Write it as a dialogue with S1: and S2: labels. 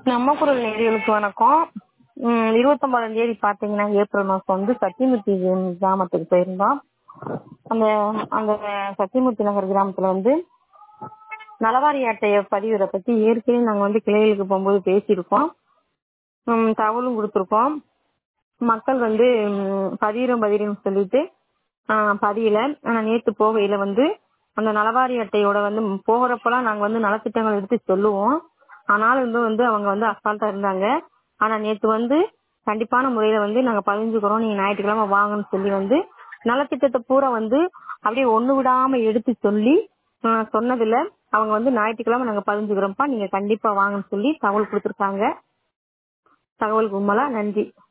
S1: நம்ம குரல் நேயர்களுக்கு வணக்கம் ம், இருபத்தொன்பதாம் தேதி பாத்தீங்கன்னா ஏப்ரல் மாசம் வந்து சத்தியமூர்த்தி கிராமத்துக்கு போயிருந்தோம் அந்த அந்த சத்தியமூர்த்தி நகர் கிராமத்துல வந்து நலவாரி அட்டைய பதிவுரை பத்தி ஏற்கனவே நாங்க வந்து கிளைகளுக்கு போகும்போது பேசியிருக்கோம் ம், தகவலும் கொடுத்துருக்கோம் மக்கள் வந்து ம், பதிகிறோம் பதிகிறோம்னு சொல்லிட்டு ஆ, பதியல ஆனா நேத்து போகையில வந்து அந்த நலவாரி அட்டையோட வந்து போகிறப்பெல்லாம் நாங்க வந்து நலத்திட்டங்கள் எடுத்து சொல்லுவோம் ஆனாலும் வந்து வந்து அவங்க வந்து அசால்ட்டா இருந்தாங்க ஆனா நேத்து வந்து கண்டிப்பான முறையில வந்து நாங்க பதிஞ்சுக்கிறோம் நீங்க ஞாயிற்றுக்கிழமை வாங்கன்னு சொல்லி வந்து நலத்திட்டத்தை பூரா வந்து அப்படியே ஒண்ணு விடாம எடுத்து சொல்லி ஆ, சொன்னதுல அவங்க வந்து ஞாயிற்றுக்கிழமை நாங்க பதிஞ்சுக்கிறோம்ப்பா நீங்க கண்டிப்பா வாங்கன்னு சொல்லி தகவல் கொடுத்துருக்காங்க தகவலுக்கு உண்மைலாம் நன்றி